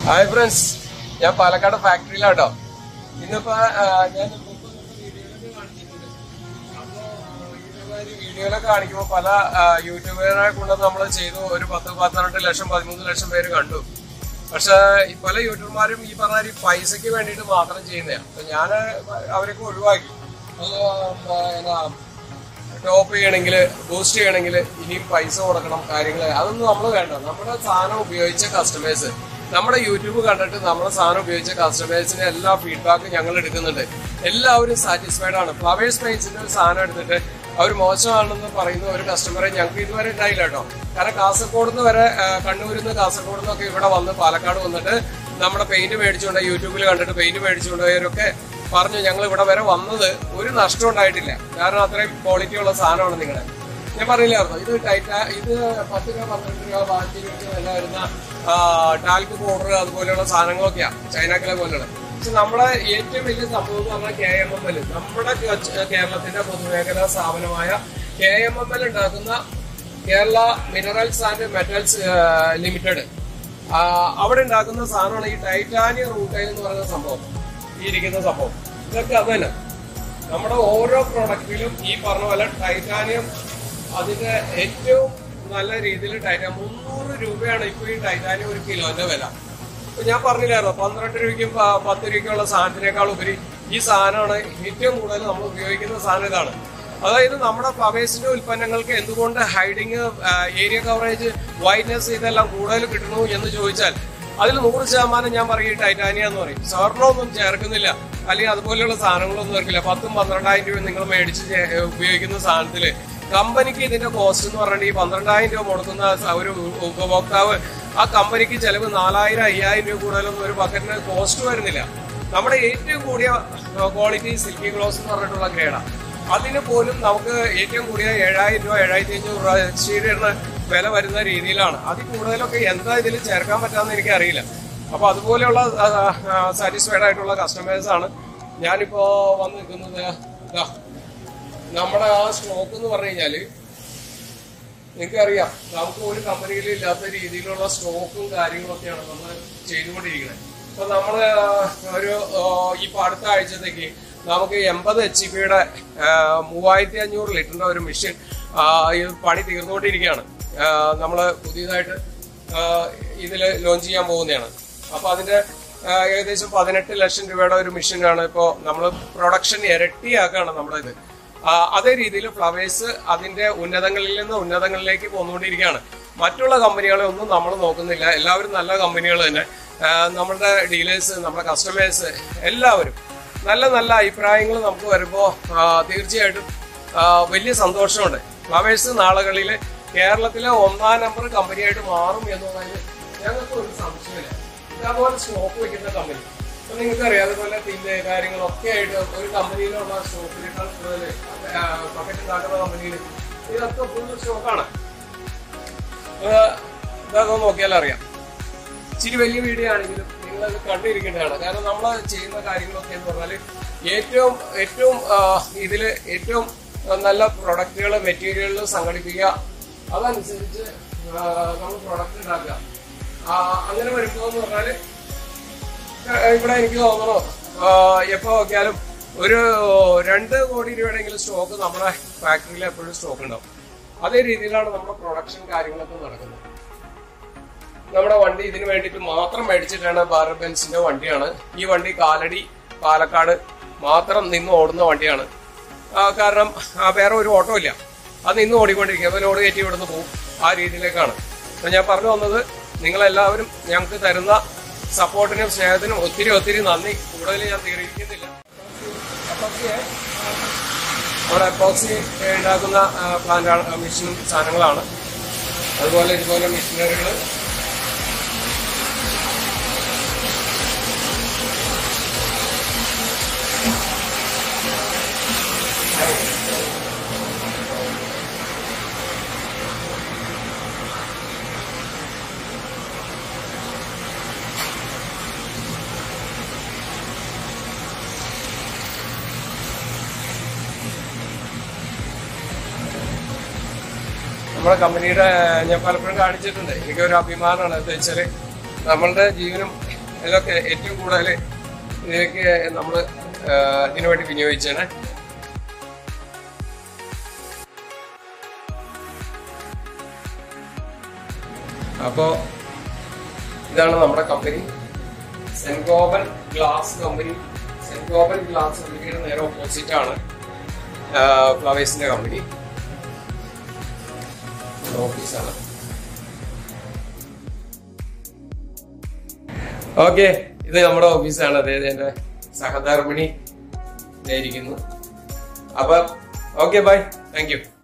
Hi friends ഞാൻ പാലക്കാട് ഫാക്ടറിയിലാട്ടോ ഇന്നിപ്പോ ആ, ഞാൻ മുമ്പ് നിന്ന വീഡിയോയിലൊക്കെ കാണിച്ചിട്ടുണ്ട്. അപ്പോ ഇതുമാതിരി വീഡിയോയിലൊക്കെ കാണിക്കുമ്പോൾ പല ആ, യൂട്യൂബറെ കൊണ്ട് നമ്മൾ ചെയ്തു ഒരു പത്ത് പന്ത്രണ്ട് ലക്ഷം പതിമൂന്ന് ലക്ഷം പേര് കണ്ടു പക്ഷെ ഈ പല യൂട്യൂബർമാരും ഈ പറഞ്ഞ ഈ പൈസക്ക് വേണ്ടിയിട്ട് മാത്രം ചെയ്യുന്നതാണ് അപ്പൊ ഞാൻ അവരൊക്കെ ഒഴിവാക്കി അത് ആ, എന്നാ ടോപ്പ് ചെയ്യണമെങ്കിൽ ബൂസ്റ്റ് ചെയ്യണമെങ്കിൽ ഇനിയും പൈസ കൊടുക്കണം കാര്യങ്ങൾ അതൊന്നും നമ്മൾ വേണ്ട നമ്മുടെ സാധനം ഉപയോഗിച്ച കസ്റ്റമേഴ്സ് നമ്മുടെ യൂട്യൂബ് കണ്ടിട്ട് നമ്മുടെ സാധനം ഉപയോഗിച്ച കസ്റ്റമേഴ്സിന്റെ എല്ലാ ഫീഡ്ബാക്കും ഞങ്ങൾ എടുക്കുന്നുണ്ട് എല്ലാവരും സാറ്റിസ്ഫൈഡ് ആണ് ഫ്ലവേഴ്സ് പേജിന്റെ ഒരു സാധനം എടുത്തിട്ട് അവർ മോശമാണെന്ന് പറയുന്ന ഒരു കസ്റ്റമറെ ഞങ്ങൾക്ക് ഇതുവരെ ഉണ്ടായില്ല കേട്ടോ കാരണം കാസർഗോഡ് നിന്ന് വരെ ആ, കണ്ണൂരിൽ നിന്ന് കാസർഗോഡ് നിന്നൊക്കെ ഇവിടെ വന്ന് പാലക്കാട് വന്നിട്ട് നമ്മുടെ പെയിന്റ് മേടിച്ചുകൊണ്ട് യൂട്യൂബിൽ കണ്ടിട്ട് പെയിന്റ് മേടിച്ചുകൊണ്ട് പോയവരൊക്കെ പറഞ്ഞു ഞങ്ങൾ ഇവിടെ വരെ വന്നത് ഒരു നഷ്ടം ഉണ്ടായിട്ടില്ല കാരണം അത്രയും ക്വാളിറ്റി ഉള്ള സാധനമാണ് നിങ്ങളുടെ ഞാൻ പറഞ്ഞില്ലായിരുന്നു ഇത് ടൈറ്റ ഇത് പത്ത് രൂപ പന്ത്രണ്ട് രൂപ ബാക്കി വില വരുന്ന ടാൽക്ക് പൗഡർ അതുപോലെയുള്ള സാധനങ്ങളൊക്കെയാ ചൈനാക്കിലെ പോലെയുള്ള പക്ഷെ നമ്മുടെ ഏറ്റവും വലിയ സംഭവം എന്ന് പറഞ്ഞാൽ കെ എം എം എൽ നമ്മുടെ കേ- കേരളത്തിന്റെ പൊതുമേഖലാ സ്ഥാപനമായ കെ എം എം എൽ ഉണ്ടാക്കുന്ന Kerala minerals and metals limited അവിടെ ഉണ്ടാക്കുന്ന സാധനമാണ് ഈ ടൈറ്റാനിയം റൂട്ടൈൽ എന്ന് പറയുന്ന സംഭവം ഈ ഇരിക്കുന്ന സംഭവം ഇതൊക്കെ അത് തന്നെ നമ്മുടെ ഓരോ പ്രൊഡക്റ്റിലും ഈ പറഞ്ഞ പോലെ ടൈറ്റാനിയം അതിന്റെ ഏറ്റവും നല്ല രീതിയിൽ ടൈറ്റാനിയം മുന്നൂറ് രൂപയാണ് ഇപ്പൊ ഈ ടൈറ്റാനിയം ഒരു കിലോന്റെ വില ഇപ്പൊ ഞാൻ പറഞ്ഞില്ലായിരുന്നു പന്ത്രണ്ട് രൂപയ്ക്കും പ- പത്ത് രൂപയ്ക്കുള്ള സാധനത്തിനേക്കാൾ ഉപരി ഈ സാധനമാണ് ഏറ്റവും കൂടുതൽ നമ്മൾ ഉപയോഗിക്കുന്ന സാധനം ഇതാണ് അതായത് നമ്മുടെ ഫ്ലവേഴ്സിന്റെ ഉൽപ്പന്നങ്ങൾക്ക് എന്തുകൊണ്ട് ഹൈഡിങ് ഏരിയ കവറേജ് വൈറ്റ്നസ് ഇതെല്ലാം കൂടുതൽ കിട്ടുന്നു എന്ന് ചോദിച്ചാൽ അതിൽ നൂറ് ശതമാനം ഞാൻ പറയും ഈ ടൈറ്റാനിയ എന്ന് പറയും സ്വർണ്ണമൊന്നും ചേർക്കുന്നില്ല അല്ലെങ്കിൽ അതുപോലെയുള്ള സാധനങ്ങളൊന്നും ചേർക്കില്ല പത്തും പന്ത്രണ്ടായിരം രൂപ നിങ്ങൾ മേടിച്ച് ചേ- ഉപയോഗിക്കുന്ന സാധനത്തില് കമ്പനിക്ക് ഇതിന്റെ കോസ്റ്റ് എന്ന് പറഞ്ഞിട്ട് ഈ പന്ത്രണ്ടായിരം രൂപ മുടക്കുന്ന സ- ഒരു ഉ- ഉപഭോക്താവ് ആ കമ്പനിക്ക് ചെലവ് നാലായിരം അയ്യായിരം രൂപ കൂടുതലൊന്നും ഒരു ബക്കറ്റിന് കോസ്റ്റ് വരുന്നില്ല നമ്മുടെ ഏറ്റവും കൂടിയ ക്വാളിറ്റി സിൽക്കി ഗ്ലോസ് എന്ന് പറഞ്ഞിട്ടുള്ള ഗ്രേഡാണ് അതിന് പോലും നമുക്ക് ഏറ്റവും കൂടിയ ഏഴായിരം രൂപ ഏഴായിരത്തി അഞ്ഞൂറ് രൂപ എക്സ്റ്റീരിയറിന് വില വരുന്ന രീതിയിലാണ് അതിൽ കൂടുതലൊക്കെ എന്താ ഇതിൽ ചേർക്കാൻ പറ്റാമെന്ന് എനിക്ക് അറിയില്ല അപ്പൊ അതുപോലെയുള്ള സാറ്റിസ്ഫൈഡ് ആയിട്ടുള്ള കസ്റ്റമേഴ്സ് ആണ് ഞാനിപ്പോ വന്ന് നിൽക്കുന്നത് ഇതാ നമ്മുടെ ആ സ്റ്റോക്ക് എന്ന് പറഞ്ഞു കഴിഞ്ഞാല് നിങ്ങൾക്കറിയാം നമുക്ക് ഒരു കമ്പനിയിലും ഇല്ലാത്ത രീതിയിലുള്ള സ്റ്റോക്കും കാര്യങ്ങളൊക്കെയാണ് നമ്മൾ ചെയ്തുകൊണ്ടിരിക്കുന്നത് അപ്പൊ നമ്മള് ആ, ഒരു ആ, ഇപ്പൊ അടുത്ത ആഴ്ചത്തേക്ക് നമുക്ക് എൺപത് എച്ച് പിയുടെ മൂവായിരത്തി അഞ്ഞൂറ് ലിറ്ററിന്റെ ഒരു മെഷീൻ ഇത് പണി തീർന്നുകൊണ്ടിരിക്കുകയാണ് ആ, നമ്മള് പുതിയതായിട്ട് ആ, ഇതില് ലോഞ്ച് ചെയ്യാൻ പോകുന്നതാണ് അപ്പൊ അതിന്റെ ആ, ഏകദേശം പതിനെട്ട് ലക്ഷം രൂപയുടെ ഒരു മെഷീനാണ് ഇപ്പോൾ നമ്മൾ പ്രൊഡക്ഷൻ ഇരട്ടിയാക്കാണ് നമ്മുടെ ഇത് ആ, അതേ രീതിയിൽ ഫ്ലവേഴ്സ് അതിന്റെ ഉന്നതങ്ങളിൽ നിന്ന് ഉന്നതങ്ങളിലേക്ക് പോന്നുകൊണ്ടിരിക്കുകയാണ് മറ്റുള്ള കമ്പനികളെ ഒന്നും നമ്മൾ നോക്കുന്നില്ല എല്ലാവരും നല്ല കമ്പനികൾ തന്നെ ആ, നമ്മളുടെ ഡീലേഴ്സ് നമ്മുടെ കസ്റ്റമേഴ്സ് എല്ലാവരും നല്ല നല്ല അഭിപ്രായങ്ങൾ നമുക്ക് വരുമ്പോൾ തീർച്ചയായിട്ടും ആ, വലിയ സന്തോഷമുണ്ട് ഫ്ലവേഴ്സ് നാളുകളിൽ കേരളത്തിലെ ഒന്നാം നമ്പർ കമ്പനിയായിട്ട് മാറും എന്നുള്ളതിൽ ഞങ്ങൾക്ക് ഒരു സംശയമില്ല ഇതേപോലെ സ്റ്റോക്ക് വെക്കുന്ന കമ്പനി അപ്പൊ നിങ്ങൾക്ക് അറിയാം അതുപോലെ പിന്നെ കാര്യങ്ങളൊക്കെ ആയിട്ട് ഒരു കമ്പനിയിലുള്ള സ്റ്റോക്കിനേക്കാൾ കൂടുതൽ പക്കറ്റ് ഉണ്ടാക്കുന്ന കമ്പനിയിൽ ഇതൊക്കെ ഫുൾ സ്റ്റോക്കാണ് ഇതൊക്കെ നോക്കിയാൽ അറിയാം ഇച്ചിരി വലിയ വീഡിയോ ആണെങ്കിലും നിങ്ങളത് കണ്ടിരിക്കേണ്ടതാണ് കാരണം നമ്മൾ ചെയ്യുന്ന കാര്യങ്ങളൊക്കെ എന്ന് പറഞ്ഞാൽ ഏറ്റവും ഏറ്റവും ആ, ഇതില് ഏറ്റവും നല്ല പ്രൊഡക്റ്റുകൾ മെറ്റീരിയലുകൾ സംഘടിപ്പിക്കുക അതനുസരിച്ച് ആ, നമ്മൾ പ്രൊഡക്റ്റ് ഉണ്ടാക്കുക ആ, അങ്ങനെ വരുമ്പോൾ എന്ന് പറഞ്ഞാല് ഏഹ് ഇവിടെ എനിക്ക് തോന്നുന്നു ആഹ് എപ്പോ നോക്കിയാലും ഒരു രണ്ട് കോടി രൂപയുടെങ്കിലും സ്റ്റോക്ക് നമ്മുടെ ഫാക്ടറിയിൽ എപ്പോഴും സ്റ്റോക്ക് ഉണ്ടാവും അതേ രീതിയിലാണ് നമ്മുടെ പ്രൊഡക്ഷൻ കാര്യങ്ങളൊക്കെ നടക്കുന്നത് നമ്മുടെ വണ്ടി ഇതിന് വേണ്ടിയിട്ട് മാത്രം മേടിച്ചിട്ടാണ് ഭാരത് ബെൻസിന്റെ വണ്ടിയാണ് ഈ വണ്ടി കാലടി പാലക്കാട് മാത്രം നിന്ന് ഓടുന്ന വണ്ടിയാണ് ആ, കാരണം ആ, വേറെ ഒരു ഓട്ടോ ഇല്ല അത് നിന്ന് ഓടിക്കൊണ്ടിരിക്കുക അപ്പോൾ ലോഡ് കയറ്റി ഇവിടുന്ന് പോകും ആ രീതിയിലേക്കാണ് അപ്പൊ ഞാൻ പറഞ്ഞു വന്നത് നിങ്ങളെല്ലാവരും ഞങ്ങൾക്ക് തരുന്ന സപ്പോർട്ടിനും സ്നേഹത്തിനും ഒത്തിരി ഒത്തിരി നന്ദി കൂടുതൽ ഞാൻ തീർക്കുന്നില്ല നമ്മുടെ എപ്പോക്സി ഉണ്ടാക്കുന്ന പ്ലാന്റ് മെഷീനും സാധനങ്ങളാണ് അതുപോലെ ഇതുപോലെ മെഷീനറികൾ നമ്മുടെ കമ്പനിയുടെ ഞാൻ പലപ്പോഴും കാണിച്ചിട്ടുണ്ട് എനിക്കൊരു അഭിമാനമാണ് എന്താ വെച്ചാല് നമ്മളുടെ ജീവനും ഇതൊക്കെ ഏറ്റവും കൂടുതൽ ഇതിനൊക്കെ നമ്മൾ ഇതിനു വേണ്ടി വിനിയോഗിച്ചാണ് അപ്പോ ഇതാണ് നമ്മുടെ company Saint Gobain glass company Saint Gobain glass കമ്പനിയുടെ നേരെ ഓപ്പോസിറ്റ് ആണ് ഫ്ലവേഴ്സിന്റെ കമ്പനി ഓഫീസാണ് ഓക്കെ ഇത് നമ്മുടെ ഓഫീസാണ് അതായത് എന്റെ സഹധർമ്മിണി ഇതായിരിക്കുന്നു അപ്പൊ ഓക്കെ ബൈ താങ്ക് യു